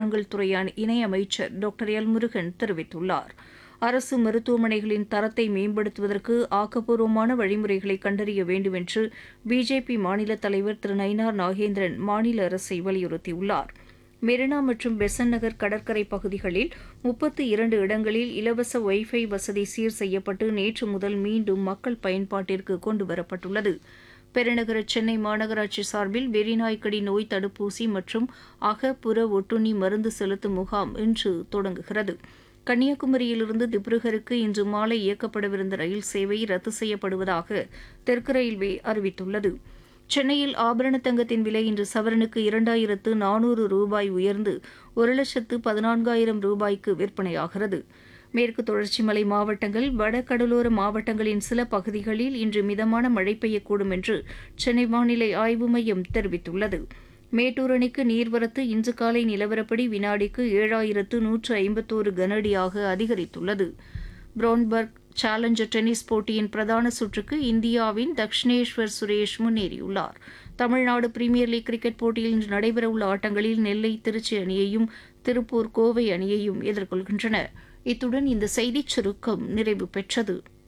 விவகாரங்கள் துறை இணையமைச்சர் டாக்டர் எல் முருகன் தெரிவித்துள்ளார் அரசு மருத்துவமனைகளின் தரத்தை மேம்படுத்துவதற்கு ஆக்கப்பூர்வமான வழிமுறைகளை கண்டறிய வேண்டும் என்று பிஜேபி மாநில தலைவர் திரு நயினார் நாகேந்திரன் மாநில அரசை வலியுறுத்தியுள்ளார் மெரினா மற்றும் பெசன் நகர் கடற்கரை பகுதிகளில் முப்பத்து இரண்டு இடங்களில் இலவச ஒய்ஃபை வசதி சீர் செய்யப்பட்டு நேற்று முதல் மீண்டும் மக்கள் பயன்பாட்டிற்கு கொண்டுவரப்பட்டுள்ளது பெருநகர சென்னை மாநகராட்சி சார்பில் வெறிநாய்க்கடி நோய் தடுப்பூசி மற்றும் அக புற ஒட்டுண்ணி மருந்து செலுத்தும் முகாம் இன்று தொடங்குகிறது கன்னியாகுமரியிலிருந்து திப்ருகருக்கு இன்று மாலை இயக்கப்படவிருந்த ரயில் சேவை ரத்து செய்யப்படுவதாக தெற்கு ரயில்வே அறிவித்துள்ளது சென்னையில் ஆபரண தங்கத்தின் விலை இன்று சவரனுக்கு இரண்டாயிரத்து நானூறு ரூபாய் உயர்ந்து ஒரு லட்சத்து பதினான்காயிரம் ரூபாய்க்கு விற்பனையாகிறது மேற்கு தொடர்ச்சி மலை மாவட்டங்கள் வடகடலோர மாவட்டங்களின் சில பகுதிகளில் இன்று மிதமான மழை பெய்யக்கூடும் என்று சென்னை வானிலை ஆய்வு மையம் தெரிவித்துள்ளது மேட்டூர் அணைக்கு நீர்வரத்து இன்று காலை நிலவரப்படி வினாடிக்கு ஏழாயிரத்து நூற்று ஐம்பத்தோரு கனஅடியாக அதிகரித்துள்ளது புரோன்பர்க் சேலஞ்சர் டென்னிஸ் போட்டியின் பிரதான சுற்றுக்கு இந்தியாவின் தக்ஷினேஸ்வர் சுரேஷ் முன்னேறியுள்ளார் தமிழ்நாடு பிரீமியர் லீக் கிரிக்கெட் போட்டியில் இன்று நடைபெறவுள்ள ஆட்டங்களில் நெல்லை திருச்சி அணியையும் திருப்பூர் கோவை அணியையும் எதிர்கொள்கின்றன இத்துடன் இந்த செய்திச் சுருக்கம் நிறைவு பெற்றது